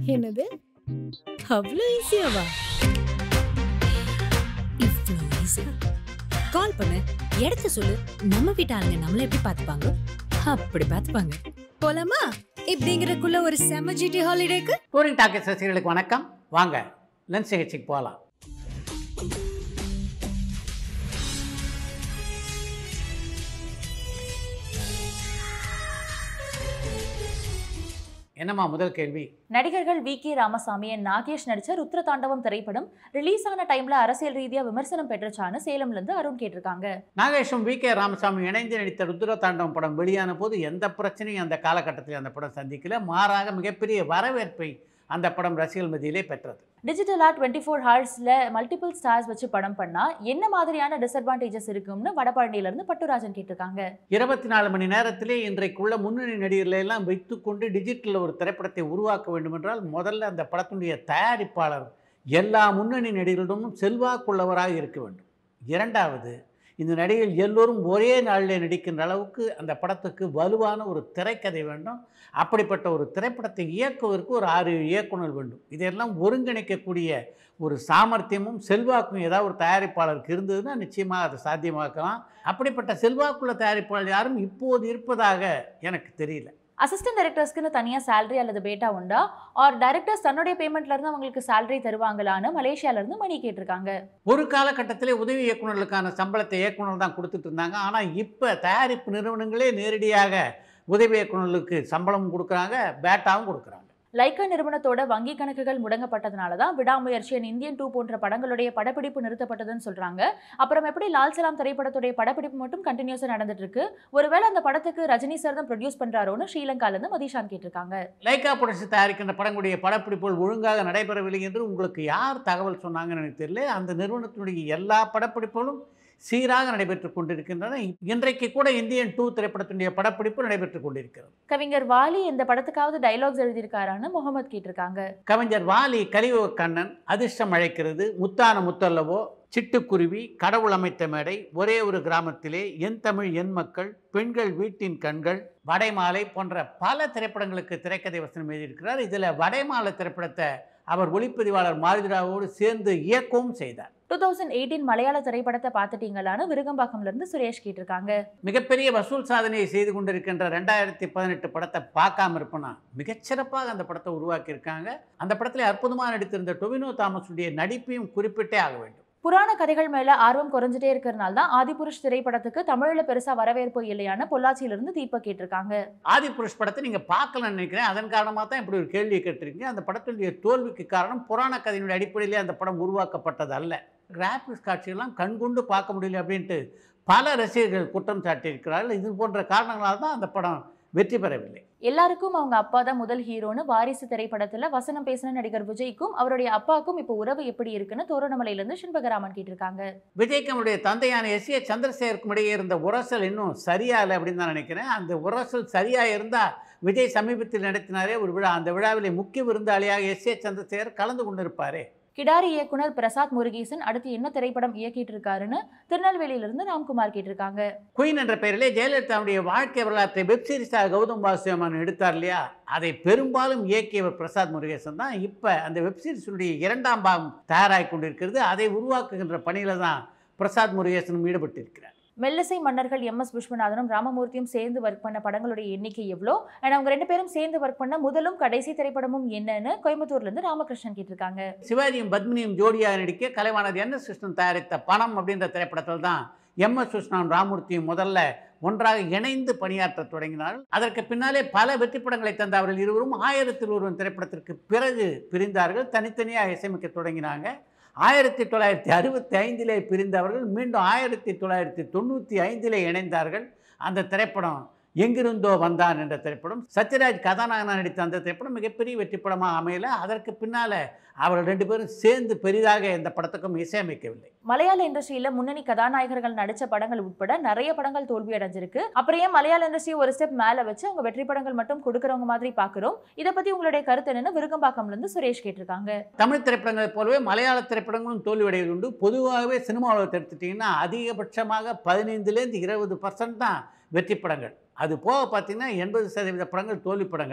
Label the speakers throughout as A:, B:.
A: என்னது அவ்வளோ ஈஸியாவா
B: இவ்ளோ ஈஸி கால் பண்ணு இடத்த சொல்லு நம்ம வீட்டு ஆளுங்க நம்மள எப்படி பார்த்துப்பாங்க அப்படி பார்த்துப்பாங்க போலாமா இப்படிங்கிறக்குள்ள ஒரு செம ஜிடி ஹாலிடேக்கு
C: டூரிங் டாக்கெட் ரசிகர்களுக்கு வணக்கம் வாங்க லென்ஸ் சிகிச்சைக்கு போகலாம் என்னம்மா முதல் கேள்வி
D: நடிகர்கள் வி கே ராமசாமி and நாகேஷ் நடிச்ச ருத்ர தாண்டவம் திரைப்படம் ரிலீஸ் ஆன டைம்ல அரசியல் ரீதியா விமர்சனம் பெற்றுச்சான்னு சேலம்ல இருந்து அருண் கேட்டிருக்காங்க
C: நாகேஷும் வி கே ராமசாமி இணைந்து நடித்த ருத்ர தாண்டவம் படம் வெளியான போது எந்த பிரச்சனையும் அந்த காலகட்டத்தில் அந்த படம் சந்திக்கல மாறாக மிகப்பெரிய வரவேற்பை அந்த படம் ரசிகர்கள் மத்தியிலே பெற்றது
D: டிஜிட்டலா டுவெண்ட்டி ஃபோர் ஹார்ஸ்ல மல்டிபிள் ஸ்டார்ஸ் வச்சு படம் பண்ணா என்ன மாதிரியான டிஸ்அட்வான்டேஜஸ் இருக்கும்னு வடபழனியில இருந்து பட்டுராஜன் கேட்டிருக்காங்க
C: இருபத்தி நாலு மணி நேரத்திலே இன்றைக்குள்ள முன்னணி நடிகர்களை எல்லாம் வைத்துக்கொண்டு டிஜிட்டலில் ஒரு திரைப்படத்தை உருவாக்க வேண்டுமென்றால் முதல்ல அந்த படத்தினுடைய தயாரிப்பாளர் எல்லா முன்னணி நடிகர்களிடமும் செல்வாக்குள்ளவராக இருக்க வேண்டும் இரண்டாவது இந்த நடிகர்கள் எல்லோரும் ஒரே நாளில் நடிக்கின்ற அளவுக்கு அந்த படத்துக்கு வலுவான ஒரு திரைக்கதை வேண்டும் அப்படிப்பட்ட ஒரு திரைப்படத்தை இயக்குவதற்கு ஒரு ஆறு இயக்குனர் வேண்டும் இதையெல்லாம் ஒருங்கிணைக்கக்கூடிய ஒரு சாமர்த்தியமும் செல்வாக்கும் ஏதாவது ஒரு தயாரிப்பாளருக்கு இருந்ததுன்னா நிச்சயமாக அதை சாத்தியமாக்கலாம் அப்படிப்பட்ட செல்வாக்குள்ள தயாரிப்பாளர் யாரும் இப்போது இருப்பதாக எனக்கு தெரியல
D: அசிஸ்டன்ட் டைரக்டர்ஸ்க்குன்னு தனியா salary அல்லது பேட்டா உண்டா ஆர் டைரக்டர்ஸ் தன்னுடைய பேமெண்ட்ல இருந்து அவங்களுக்கு salary தருவாங்களான்னு மலேசியால இருந்து மணி கேட்டிருக்காங்க
C: ஒரு காலகட்டத்திலே உதவி இயக்குநர்களுக்கான சம்பளத்தை இயக்குனர் தான் கொடுத்துட்டு இருந்தாங்க ஆனால் இப்போ தயாரிப்பு நிறுவனங்களே நேரடியாக உதவி இயக்குநர்களுக்கு சம்பளமும் கொடுக்குறாங்க பேட்டாவும் கொடுக்குறாங்க
D: லைக்கா நிறுவனத்தோட வங்கி கணக்குகள் முடங்கப்பட்டதுனால தான் விடாமுயற்சி and இந்தியன் டூ போன்ற படங்களுடைய படப்பிடிப்பு நிறுத்தப்பட்டதுன்னு சொல்றாங்க அப்புறம் எப்படி லால் சலாம் திரைப்படத்துடைய படப்பிடிப்பு மட்டும் கண்டினியூஸா நடந்துட்டு இருக்கு ஒருவேளை அந்த படத்துக்கு ரஜினி சார் தான் ப்ரொடியூஸ் பண்றாரோன்னு ஸ்ரீலங்கால இருந்து மதிஷான் கேட்டிருக்காங்க
C: லைக்கா புரட்சி தயாரிக்கின்ற படங்களுடைய படப்பிடிப்புகள் ஒழுங்காக நடைபெறவில்லை என்று உங்களுக்கு யார் தகவல் சொன்னாங்கன்னு எனக்கு தெரியல அந்த நிறுவனத்தினுடைய எல்லா படப்பிடிப்புகளும் சீராக நடைபெற்று கொண்டிருக்கின்றன இன்றைக்கு கூட இந்தியன் டூ திரைப்படத்தினுடைய படப்பிடிப்பு நடைபெற்று கொண்டிருக்கிறது
D: கவிஞர் வாலி இந்த படத்துக்காவது டைலாக்ஸ் எழுதியிருக்காரான்னு முகமது கேட்டிருக்காங்க
C: கவிஞர் வாலி கலியுக கண்ணன் அதிர்ஷ்டம் அழைக்கிறது முத்தான முத்தல்லவோ சிட்டுக்குருவி கடவுள் அமைத்த மேடை ஒரே ஒரு கிராமத்திலே என் தமிழ் என் மக்கள் பெண்கள் வீட்டின் கண்கள் வடைமாலை போன்ற பல திரைப்படங்களுக்கு திரைக்கதை வசனம் எழுதியிருக்கிறார் இதில் வடைமாலை திரைப்படத்தை அவர் ஒளிப்பதிவாளர் மாருதிராவோடு சேர்ந்து இயக்கவும் செய்தார்
D: டூ தௌசண்ட் எயிட்டீன் மலையாள திரைப்படத்தை பார்த்துட்டீங்களான்னு விருகம்பாக்கம்ல இருந்து சுரேஷ் கேட்டிருக்காங்க
C: மிகப்பெரிய வசூல் சாதனையை செய்து கொண்டிருக்கின்ற ரெண்டாயிரத்தி பதினெட்டு படத்தை பார்க்காம இருப்பனா மிகச்சிறப்பாக அந்த படத்தை உருவாக்கியிருக்காங்க அந்த படத்தில் அற்புதமாக நடித்திருந்த டொவினோ தாமஸுடைய நடிப்பையும் குறிப்பிட்டே ஆக வேண்டும்
D: புராண கதைகள் மேல ஆர்வம் குறைஞ்சிட்டே இருக்கிறனால தான் ஆதிபுருஷ் திரைப்படத்துக்கு தமிழ்ல பெருசா வரவேற்பு இல்லையான்னு பொள்ளாச்சியில இருந்து தீபக் கேட்டிருக்காங்க
C: ஆதிபுருஷ் படத்தை நீங்கள் பார்க்கலன்னு நினைக்கிறேன் அதன் காரணமாக தான் இப்படி ஒரு கேள்வியை கேட்டிருக்கீங்க அந்த படத்தினுடைய தோல்விக்கு காரணம் புராண கதையினுடைய அடிப்படையிலே அந்த படம் உருவாக்கப்பட்டது அல்ல கிராபிக்ஸ் காட்சியெல்லாம் கண்கொண்டு பார்க்க முடியல அப்படின்ட்டு பல ரசிகர்கள் குற்றம் சாட்டியிருக்கிறார்கள் இது போன்ற காரணங்களால் தான் அந்த படம் வெற்றி பெறவில்லை
D: எல்லாருக்கும் அவங்க அப்பா தான் முதல் ஹீரோன்னு வாரிசு திரைப்படத்துல வசனம் பேசின நடிகர் விஜய்க்கும் அவருடைய அப்பாவுக்கும் இப்போ உறவு எப்படி இருக்குன்னு தோரணமலையில இருந்து சிண்பகராமன் கேட்டிருக்காங்க
C: விஜய்க்கு அவருடைய தந்தையான எஸ் ஏ சந்திரசேகருக்கும் இடையே இருந்த உரசல் இன்னும் சரியா இல்லை அப்படின்னு தான் நினைக்கிறேன் அந்த உரசல் சரியா இருந்தால் விஜய் சமீபத்தில் நடத்தினாரே ஒரு விழா அந்த விழாவிலே முக்கிய விருந்தாளியாக எஸ் ஏ சந்திரசேகர் கலந்து கொண்டிருப்பாரே
D: கிடாரி இயக்குனர் பிரசாத் முருகேசன் அடுத்து என்ன திரைப்படம் இயக்கிட்டு இருக்காருன்னு திருநெல்வேலியில இருந்து ராம்குமார் கேட்டிருக்காங்க
C: குயின் என்ற பெயரிலே ஜெயலலிதாவுடைய வாழ்க்கை வரலாற்றை வெப் சீரிஸாக கௌதம் வாசுதேவன் எடுத்தார் இல்லையா அதை பெரும்பாலும் இயக்கியவர் பிரசாத் முருகேசன் தான் இப்போ அந்த வெப் சீரிஸுடைய இரண்டாம் பாகம் தயாராகி கொண்டிருக்கிறது அதை உருவாக்குகின்ற பணியில தான் பிரசாத் முருகேசனும் ஈடுபட்டிருக்கிறார்
D: மெல்லிசை மன்னர்கள் எம் எஸ் விஸ்வநாதனும் ராமமூர்த்தியும் சேர்ந்து ஒர்க் பண்ண படங்களுடைய எண்ணிக்கை எவ்வளோ அண்ட் அவங்க ரெண்டு பேரும் சேர்ந்து ஒர்க் பண்ண முதலும் கடைசி திரைப்படமும் என்னன்னு கோயம்புத்தூர்ல இருந்து ராமகிருஷ்ணன் கேட்டிருக்காங்க
C: சிவாஜியும் பத்மினியும் ஜோடியாக நடிக்க கலைவாணர் என் எஸ் கிருஷ்ணன் தயாரித்த பணம் அப்படின்ற திரைப்படத்தில் தான் எம் எஸ் கிருஷ்ணன் ராமூர்த்தியும் முதல்ல ஒன்றாக இணைந்து பணியாற்ற தொடங்கினார்கள் அதற்கு பின்னாலே பல வெற்றி படங்களை தந்த அவர்கள் இருவரும் ஆயிரத்தில் ஒருவன் திரைப்படத்திற்கு பிறகு பிரிந்தார்கள் தனித்தனியாக இசையமைக்க தொடங்கினாங்க ஆயிரத்தி தொள்ளாயிரத்தி அறுபத்தி ஐந்திலே பிரிந்தவர்கள் மீண்டும் ஆயிரத்தி தொள்ளாயிரத்தி தொண்ணூற்றி ஐந்திலே இணைந்தார்கள் அந்த திரைப்படம் எங்கிருந்தோ வந்தான் என்ற திரைப்படம் சத்யராஜ் கதாநாயகனாக நடித்த அந்த திரைப்படம் மிகப்பெரிய வெற்றி படமாக அமையல அதற்கு பின்னால் அவர்கள் ரெண்டு பேரும் சேர்ந்து பெரிதாக இந்த படத்துக்கும் இசையமைக்கவில்லை
D: மலையாள இண்டஸ்ட்ரியில முன்னணி கதாநாயகர்கள் நடிச்ச படங்கள் உட்பட நிறைய படங்கள் தோல்வி அடைஞ்சிருக்கு அப்புறம் ஏன் மலையாள இண்டஸ்ட்ரி ஒரு ஸ்டெப் மேல வச்சு அவங்க வெற்றி படங்கள் மட்டும் கொடுக்கறவங்க மாதிரி பாக்குறோம் இதை பத்தி உங்களுடைய கருத்து என்னன்னு விருகம்பாக்கம்ல இருந்து சுரேஷ் கேட்டிருக்காங்க
C: தமிழ் திரைப்படங்களைப் போலவே மலையாள திரைப்படங்களும் தோல்வியடைவது உண்டு பொதுவாகவே சினிமாவில் எடுத்துட்டிங்கன்னா அதிகபட்சமாக பதினைந்துலேருந்து இருபது பர்சன்ட் தான் வெற்றி படங்கள் அது போக பார்த்தீங்கன்னா எண்பது சதவீத படங்கள் தோல்வி படங்கள் தான்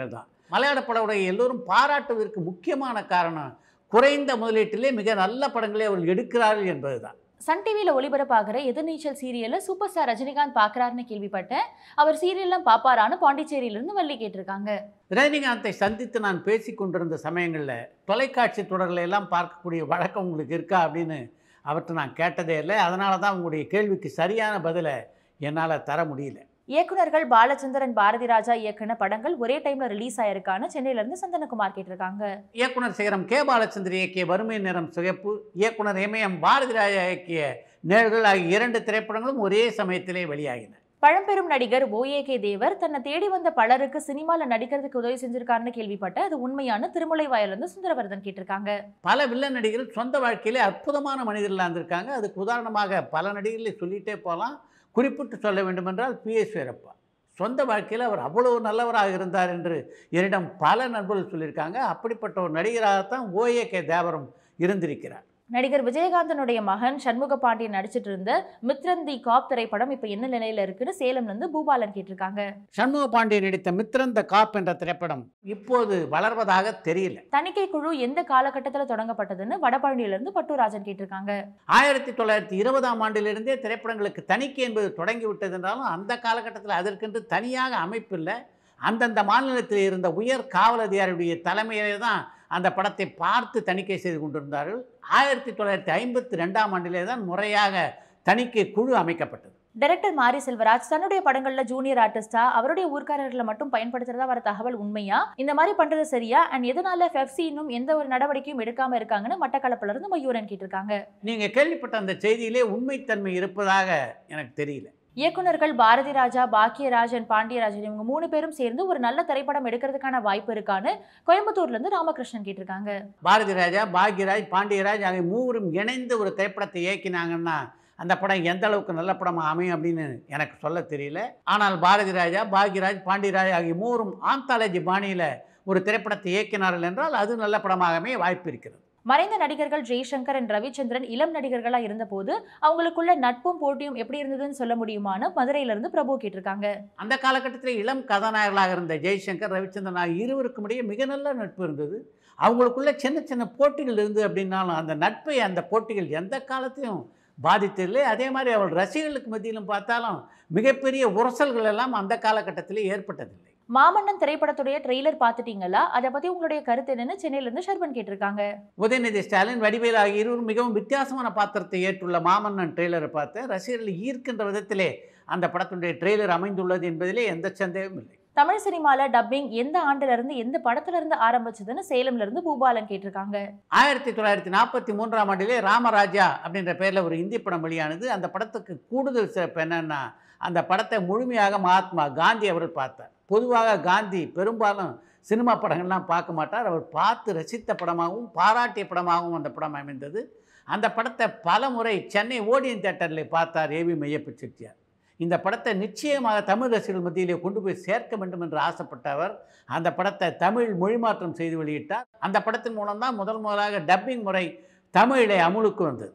C: மலையாள படவுடைய எல்லோரும் பாராட்டுவதற்கு முக்கியமான காரணம் குறைந்த முதலீட்டிலே மிக நல்ல படங்களை அவர்கள் எடுக்கிறார்கள் என்பதுதான்
D: சன் டிவியில் ஒளிபரப்பாகிற எதிர்நீச்சல் சீரியலில் சூப்பர் ஸ்டார் ரஜினிகாந்த் பார்க்கறாருன்னு கேள்விப்பட்டேன் அவர் சீரியல்லாம் பாப்பாரான்னு பாண்டிச்சேரியிலிருந்து வள்ளி கேட்டிருக்காங்க
C: ரஜினிகாந்தை சந்தித்து நான் பேசி கொண்டிருந்த சமயங்களில் தொலைக்காட்சி தொடர்களை எல்லாம் பார்க்கக்கூடிய வழக்கம் உங்களுக்கு இருக்கா அப்படின்னு அவர்கிட்ட நான் கேட்டதே இல்லை அதனால தான் உங்களுடைய கேள்விக்கு சரியான பதிலை என்னால் தர முடியல
D: இயக்குனர்கள் பாலச்சந்திரன் பாரதி ராஜா இயக்குன படங்கள் ஒரே டைம்ல ரிலீஸ் ஆயிருக்கான்னு சென்னையில இருந்து சந்தனகுமார் கேட்டிருக்காங்க
C: இயக்குனர் சிகரம் கே பாலச்சந்தர் இயக்கிய வறுமை நிறம் சிகப்பு இயக்குனர் எம்ஏஎம் பாரதி ராஜா இயக்கிய நேர்கள் ஆகிய இரண்டு திரைப்படங்களும் ஒரே சமயத்திலே வெளியாகின
D: பழம்பெரும் நடிகர் ஓஏகே தேவர் தன்னை தேடி வந்த பலருக்கு சினிமால நடிக்கிறதுக்கு உதவி செஞ்சிருக்காருன்னு கேள்விப்பட்ட அது உண்மையான திருமுலை இருந்து சுந்தரவர்தன் கேட்டிருக்காங்க
C: பல வில்லன் நடிகர்கள் சொந்த வாழ்க்கையிலே அற்புதமான மனிதர்களாக இருந்திருக்காங்க அதுக்கு உதாரணமாக பல நடிகர்களை சொல்லிகிட்டே போகலாம் குறிப்பிட்டு சொல்ல வேண்டுமென்றால் பி எஸ் வீரப்பா சொந்த வாழ்க்கையில் அவர் அவ்வளவு நல்லவராக இருந்தார் என்று என்னிடம் பல நண்பர்கள் சொல்லியிருக்காங்க அப்படிப்பட்ட ஒரு நடிகராகத்தான் ஓஏகே தேவரம் இருந்திருக்கிறார்
D: நடிகர் விஜயகாந்தனுடைய மகன் சண்முக பாண்டியன் நடிச்சிட்டு இருந்த மித்ரன் தி காப் திரைப்படம் இப்ப என்ன நிலையில இருக்குன்னு சேலம்ல இருந்து பூபாலன் கேட்டிருக்காங்க
C: சண்முக பாண்டியன் நடித்த மித்ரன் த காப் என்ற திரைப்படம் இப்போது வளர்வதாக தெரியல
D: தணிக்கை குழு எந்த காலகட்டத்துல தொடங்கப்பட்டதுன்னு வடபழனியில இருந்து பட்டுராஜன் கேட்டிருக்காங்க
C: ஆயிரத்தி தொள்ளாயிரத்தி இருபதாம் ஆண்டிலிருந்தே திரைப்படங்களுக்கு தணிக்கை என்பது தொடங்கி விட்டதென்றாலும் அந்த காலகட்டத்தில் அதற்கென்று தனியாக அமைப்பில்லை அந்தந்த மாநிலத்தில் இருந்த உயர் காவல் அதிகாரியுடைய தலைமையிலே தான் அந்த படத்தை பார்த்து தணிக்கை செய்து கொண்டிருந்தார்கள் ஆயிரத்தி தொள்ளாயிரத்தி ஐம்பத்தி ரெண்டாம் ஆண்டிலே தான் முறையாக தணிக்கை குழு அமைக்கப்பட்டது
D: டைரக்டர் மாரி செல்வராஜ் தன்னுடைய படங்கள்ல ஜூனியர் ஆர்டிஸ்டா அவருடைய ஊர்க்காரர்களை மட்டும் பயன்படுத்துறதா வர தகவல் உண்மையா இந்த மாதிரி பண்றது சரியா அண்ட் எதனால ஃபெஃப்சி இன்னும் எந்த ஒரு நடவடிக்கையும் எடுக்காம இருக்காங்கன்னு மட்டக்களப்புல இருந்து மயூரன் கேட்டிருக்காங்க
C: நீங்கள் கேள்விப்பட்ட அந்த செய்தியிலே உண்மைத்தன்மை இருப்பதாக எனக்கு தெரியல
D: இயக்குனர்கள் பாரதி ராஜா பாக்கியராஜ் அண்ட் பாண்டியராஜன் இவங்க மூணு பேரும் சேர்ந்து ஒரு நல்ல திரைப்படம் எடுக்கிறதுக்கான வாய்ப்பு இருக்கான்னு கோயம்புத்தூர்ல இருந்து ராமகிருஷ்ணன் கேட்டிருக்காங்க
C: பாரதி ராஜா பாக்யராஜ் பாண்டியராஜ் ஆகிய மூவரும் இணைந்து ஒரு திரைப்படத்தை இயக்கினாங்கன்னா அந்த படம் எந்த அளவுக்கு நல்ல படமாக அமையும் அப்படின்னு எனக்கு சொல்ல தெரியல ஆனால் பாரதி ராஜா பாக்யராஜ் பாண்டியராஜ் ஆகிய மூவரும் ஆந்தாலஜி பாணியில் ஒரு திரைப்படத்தை இயக்கினார்கள் என்றால் அது நல்ல படமாகவே வாய்ப்பு இருக்கிறது
D: மறைந்த நடிகர்கள் ஜெய்சங்கர் அண்ட் ரவிச்சந்திரன் இளம் நடிகர்களா இருந்தபோது அவங்களுக்குள்ள நட்பும் போட்டியும் எப்படி இருந்ததுன்னு சொல்ல முடியுமான்னு மதுரையில இருந்து பிரபு கேட்டிருக்காங்க
C: அந்த காலகட்டத்தில் இளம் கதாநாயகர்களாக இருந்த ஜெய்சங்கர் ரவிச்சந்திரன் ஆகிய இருவருக்கும் இடையே மிக நல்ல நட்பு இருந்தது அவங்களுக்குள்ள சின்ன சின்ன போட்டிகள் இருந்து அப்படின்னாலும் அந்த நட்பை அந்த போட்டிகள் எந்த காலத்தையும் பாதித்ததில்லை அதே மாதிரி அவள் ரசிகர்களுக்கு மத்தியிலும் பார்த்தாலும் மிகப்பெரிய உரசல்கள் எல்லாம் அந்த காலகட்டத்திலே ஏற்பட்டதில்லை
D: மாமன்னன் திரைப்படத்துடைய ட்ரெய்லர் பார்த்துட்டீங்களா அதை பத்தி உங்களுடைய கருத்து என்னன்னு சென்னையில இருந்து ஷர்வன் கேட்டிருக்காங்க
C: உதயநிதி ஸ்டாலின் வடிவேல் ஆகிய இருவரும் மிகவும் வித்தியாசமான பாத்திரத்தை ஏற்றுள்ள மாமன்னன் ட்ரெய்லரை பார்த்து ரசிகர்களை ஈர்க்கின்ற விதத்திலே அந்த படத்தினுடைய ட்ரெய்லர் அமைந்துள்ளது என்பதிலே எந்த சந்தேகமும் இல்லை
D: தமிழ் சினிமால டப்பிங் எந்த ஆண்டுல இருந்து எந்த படத்துல இருந்து ஆரம்பிச்சதுன்னு சேலம்ல இருந்து பூபாலன் கேட்டிருக்காங்க
C: ஆயிரத்தி தொள்ளாயிரத்தி நாற்பத்தி மூன்றாம் ஆண்டிலே ராமராஜா அப்படின்ற பேரில் ஒரு இந்தி படம் வெளியானது அந்த படத்துக்கு கூடுதல் சிறப்பு என்னன்னா அந்த படத்தை முழுமையாக மகாத்மா காந்தி அவர்கள் பார்த்தார் பொதுவாக காந்தி பெரும்பாலும் சினிமா படங்கள்லாம் பார்க்க மாட்டார் அவர் பார்த்து ரசித்த படமாகவும் பாராட்டிய படமாகவும் அந்த படம் அமைந்தது அந்த படத்தை பல முறை சென்னை ஓடியன் தேட்டரில் பார்த்தார் ஏவி மையப்ப செட்டியார் இந்த படத்தை நிச்சயமாக தமிழ் ரசிகர்கள் மத்தியிலே கொண்டு போய் சேர்க்க வேண்டும் என்று ஆசைப்பட்டவர் அந்த படத்தை தமிழ் மொழிமாற்றம் செய்து வெளியிட்டார் அந்த படத்தின் மூலம்தான் முதல் முதலாக டப்பிங் முறை தமிழிலே அமுலுக்கு வந்தது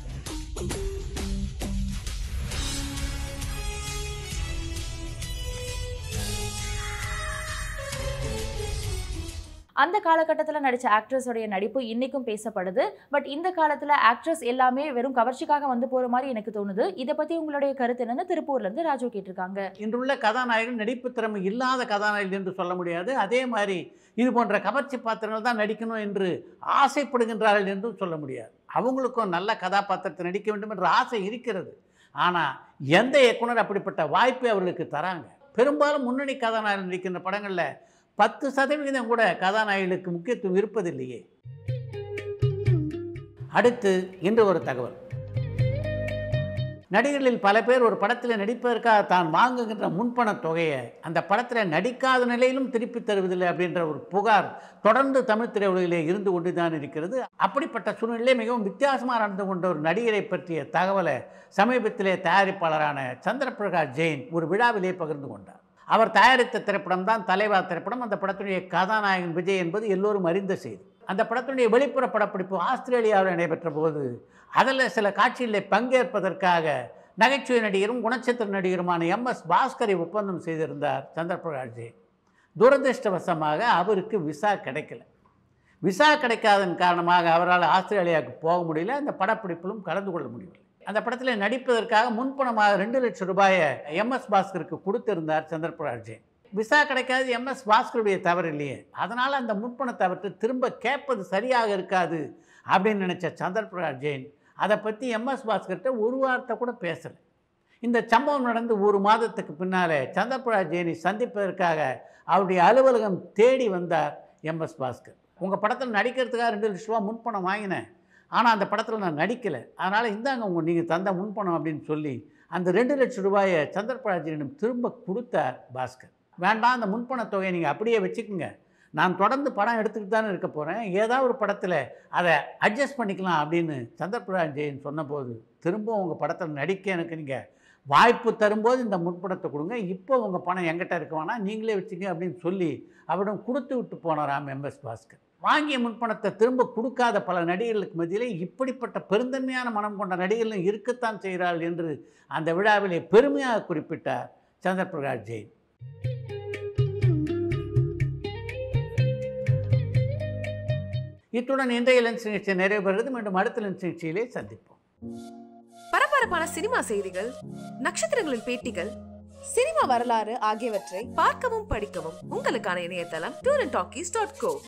D: அந்த காலகட்டத்தில் நடித்த ஆக்ட்ரஸோடைய நடிப்பு இன்னைக்கும் பேசப்படுது பட் இந்த காலத்தில் ஆக்ட்ரஸ் எல்லாமே வெறும் கவர்ச்சிக்காக வந்து போகிற மாதிரி எனக்கு தோணுது இதை பற்றி உங்களுடைய கருத்து என்னன்னு திருப்பூர்லேருந்து ராஜு கேட்டிருக்காங்க
C: இன்றுள்ள கதாநாயகன் நடிப்பு திறமை இல்லாத கதாநாயகன் என்று சொல்ல முடியாது அதே மாதிரி இது போன்ற கவர்ச்சி பாத்திரங்கள் தான் நடிக்கணும் என்று ஆசைப்படுகின்றார்கள் என்றும் சொல்ல முடியாது அவங்களுக்கும் நல்ல கதாபாத்திரத்தை நடிக்க வேண்டும் என்ற ஆசை இருக்கிறது ஆனால் எந்த இயக்குனர் அப்படிப்பட்ட வாய்ப்பை அவர்களுக்கு தராங்க பெரும்பாலும் முன்னணி கதாநாயகன் நடிக்கின்ற படங்களில் பத்து சதவிகிதம் கூட கதாநாயகர்களுக்கு முக்கியத்துவம் இருப்பதில்லையே அடுத்து இன்று ஒரு தகவல் நடிகர்களில் பல பேர் ஒரு படத்தில் நடிப்பதற்காக தான் வாங்குகின்ற முன்பணத் தொகையை அந்த படத்தில் நடிக்காத நிலையிலும் திருப்பி தருவதில்லை அப்படின்ற ஒரு புகார் தொடர்ந்து தமிழ் திரையுலகிலே இருந்து கொண்டு தான் இருக்கிறது அப்படிப்பட்ட சூழ்நிலையிலே மிகவும் வித்தியாசமாக நடந்து கொண்ட ஒரு நடிகரை பற்றிய தகவலை சமீபத்திலே தயாரிப்பாளரான சந்திரபிரகாஷ் ஜெயின் ஒரு விழாவிலே பகிர்ந்து கொண்டார் அவர் தயாரித்த திரைப்படம் தான் தலைவா திரைப்படம் அந்த படத்துடைய கதாநாயகன் விஜய் என்பது எல்லோரும் அறிந்த செய்தி அந்த படத்துடைய வெளிப்புற படப்பிடிப்பு ஆஸ்திரேலியாவில் நடைபெற்ற போது அதில் சில காட்சிகளில் பங்கேற்பதற்காக நகைச்சுவை நடிகரும் குணச்சித்திர நடிகருமான எம் எஸ் பாஸ்கரை ஒப்பந்தம் செய்திருந்தார் சந்திரபிரகாஷ் ஜெயின் துரதிருஷ்டவசமாக அவருக்கு விசா கிடைக்கல விசா கிடைக்காதன் காரணமாக அவரால் ஆஸ்திரேலியாவுக்கு போக முடியல அந்த படப்பிடிப்பிலும் கலந்து கொள்ள முடியவில்லை அந்த படத்தில் நடிப்பதற்காக முன்பணமாக ரெண்டு லட்சம் ரூபாயை எம்எஸ் பாஸ்கருக்கு கொடுத்திருந்தார் சந்திரபிரகாஷ் ஜெயின் விசா கிடைக்காது எம்எஸ் பாஸ்கருடைய தவறு இல்லையே அதனால் அந்த முன்பணத்தை அவர்கிட்ட திரும்ப கேட்பது சரியாக இருக்காது அப்படின்னு நினச்ச சந்திரபிரகாஷ் ஜெயின் அதை பற்றி எம்எஸ் பாஸ்கர்கிட்ட ஒரு வார்த்தை கூட பேசலை இந்த சம்பவம் நடந்து ஒரு மாதத்துக்கு பின்னாலே சந்திரபிரகாஷ் ஜெயினை சந்திப்பதற்காக அவருடைய அலுவலகம் தேடி வந்தார் எம்எஸ் பாஸ்கர் உங்கள் படத்தில் நடிக்கிறதுக்காக ரெண்டு லட்ச ரூபா முன்பணம் வாங்கினேன் ஆனால் அந்த படத்தில் நான் நடிக்கலை அதனால் இந்தாங்க உங்கள் நீங்கள் தந்த முன்பணம் அப்படின்னு சொல்லி அந்த ரெண்டு லட்சம் ரூபாயை சந்திரபிரகாஷ் ஜெயினிடம் திரும்ப கொடுத்தார் பாஸ்கர் வேண்டாம் அந்த முன்பண தொகையை நீங்கள் அப்படியே வச்சுக்கோங்க நான் தொடர்ந்து படம் எடுத்துக்கிட்டு தானே இருக்க போகிறேன் ஏதாவது ஒரு படத்தில் அதை அட்ஜஸ்ட் பண்ணிக்கலாம் அப்படின்னு சந்திரபிரகாஷ் ஜெயின் சொன்னபோது திரும்ப உங்கள் படத்தில் நடிக்க எனக்கு நீங்கள் வாய்ப்பு தரும்போது இந்த முன்படத்தை கொடுங்க இப்போ உங்கள் பணம் எங்கிட்ட இருக்க வேணாம் நீங்களே வச்சுக்க அப்படின்னு சொல்லி அவரிடம் கொடுத்து விட்டு போனாராம் எம்எஸ் பாஸ்கர் வாங்கிய முன்பணத்தை திரும்ப கொடுக்காத பல நடிகர்களுக்கு மத்தியிலே இப்படிப்பட்ட பெருந்தன்மையான மனம் கொண்ட நடிகர்களும் இருக்கத்தான் செய்கிறாள் என்று அந்த விழாவிலே பெருமையாக குறிப்பிட்டார் சந்திரபிரகாஷ் ஜெயின் இத்துடன் இன்றைய லென்ஸ் நிகழ்ச்சி நிறைவு பெறுகிறது மீண்டும் அடுத்த லென்ஸ் நிகழ்ச்சியிலே சந்திப்போம்
E: பரபரப்பான சினிமா செய்திகள் நட்சத்திரங்களின் பேட்டிகள்
F: சினிமா வரலாறு ஆகியவற்றை
E: பார்க்கவும் படிக்கவும் உங்களுக்கான இணையதளம் tour and talkies dot go